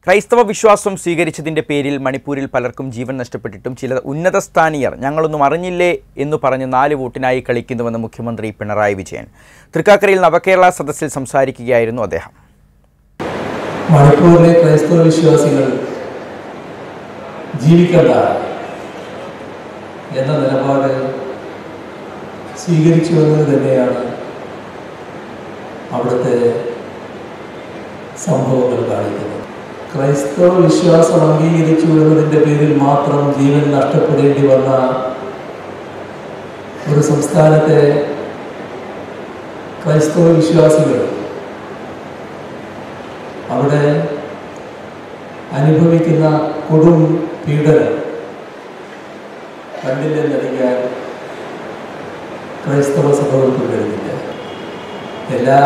ക്രൈസ്തവ വിശ്വാസം സ്വീകരിച്ചതിന്റെ പേരിൽ മണിപ്പൂരിൽ പലർക്കും ജീവൻ നഷ്ടപ്പെട്ടിട്ടും ചില ഉന്നതസ്ഥാനീയർ ഞങ്ങളൊന്നും അറിഞ്ഞില്ലേ എന്ന് പറഞ്ഞ് നാല് വോട്ടിനായി കളിക്കുന്നുവെന്ന് മുഖ്യമന്ത്രി പിണറായി വിജയൻ തൃക്കാക്കരയിൽ നവകേരള സദസ്സിൽ സംസാരിക്കുകയായിരുന്നു അദ്ദേഹം മണിപ്പൂരിലെ ക്രൈസ്തവ വിശ്വാസികൾ ജീവിക്കണ്ട എന്ന നിലപാട് സ്വീകരിച്ചു എന്നത് തന്നെയാണ് അവിടുത്തെ സംഭവങ്ങൾ കാണിക്കുന്നത് ക്രൈസ്തവ വിശ്വാസം അംഗീകരിച്ചു എന്നതിൻ്റെ പേരിൽ മാത്രം ജീവൻ നഷ്ടപ്പെടേണ്ടി വന്ന ഒരു സംസ്ഥാനത്തെ ക്രൈസ്തവ വിശ്വാസികൾ അവിടെ അനുഭവിക്കുന്ന കൊടും പീഡനം കണ്ടില്ല നടിക്കാൻ ക്രൈസ്തവ സഭകൾക്ക് കഴിയില്ല എല്ലാ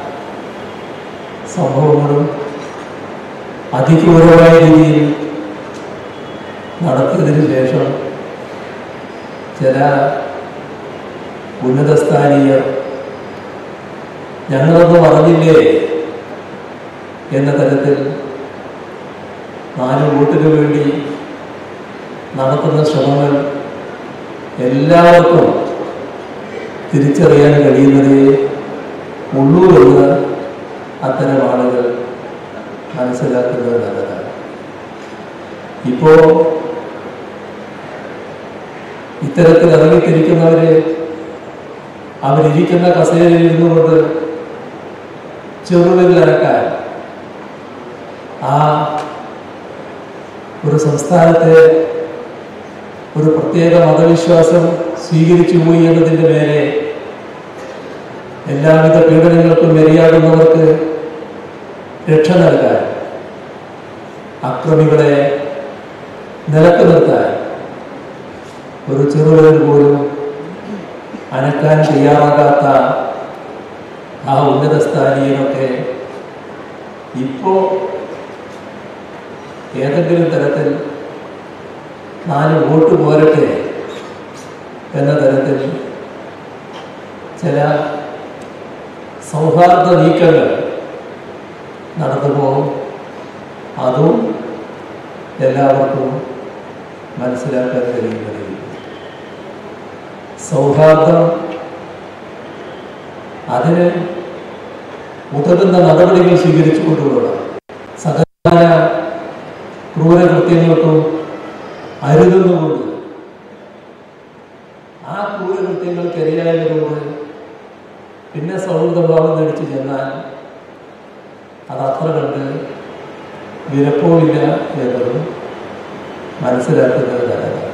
സംഭവങ്ങളും അതിക്രൂരമായ രീതിയിൽ നടത്തിയതിനു ശേഷം ചില ഉന്നതസ്ഥാനീയർ ഞങ്ങളൊന്നും അറിഞ്ഞില്ലേ എന്ന തരത്തിൽ നാല് വോട്ടിന് വേണ്ടി നടത്തുന്ന ശ്രമങ്ങൾ എല്ലാവർക്കും തിരിച്ചറിയാൻ കഴിയുന്നതേ ഉള്ളൂ എന്ന് അത്തരം ആളുകൾ മനസ്സിലാക്കുന്നത് നല്ലതാണ് ഇപ്പോ ഇത്തരത്തിൽ ഇറങ്ങിത്തിരിക്കുന്നവരെ അവരിയ്ക്കുന്ന കസേരയിൽ ഇരുന്നുകൊണ്ട് ചെറുവിരലടക്കാൻ ആ ഒരു സംസ്ഥാനത്തെ ഒരു പ്രത്യേക മതവിശ്വാസം സ്വീകരിച്ചു പോയി എന്നതിൻ്റെ മേലെ എല്ലാവിധ പീഡനങ്ങൾക്കും ഇരയാകുന്നവർക്ക് രക്ഷ നൽകാൻ അക്രമികളെ നിലക്ക് നിർത്താൻ ഒരു ചെറുവിരൽ പോലും അനക്കാൻ തയ്യാറാകാത്ത ആ ഉന്നത സ്ഥാനീയനൊക്കെ ഇപ്പോ ഏതെങ്കിലും തരത്തിൽ നാല് വോട്ട് പോരട്ടെ എന്ന തരത്തിൽ ചില സൗഹാർദ്ദ നീക്കങ്ങൾ നടത്തുമ്പോൾ അതും എല്ലാവർക്കും മനസ്സിലാക്കാൻ കഴിയുന്നതില്ല സൗഹാർദ്ദം അതിന് ഉതകുന്ന നടപടികൾ സ്വീകരിച്ചു കൊണ്ടുപോകണം സകല ക്രൂരകൃത്യങ്ങൾക്കും അരുതുന്നുകൊണ്ട് ആ ക്രൂരകൃത്യങ്ങൾക്ക് ഇരയായതുകൊണ്ട് പിന്നെ സൗഹൃദഭാവം നടിച്ചു ചെന്നാൽ അത് അത്ര കണ്ട് വിലപ്പോവില്ല എന്നതും മനസ്സിലാക്കുന്നത് നല്ലതാണ്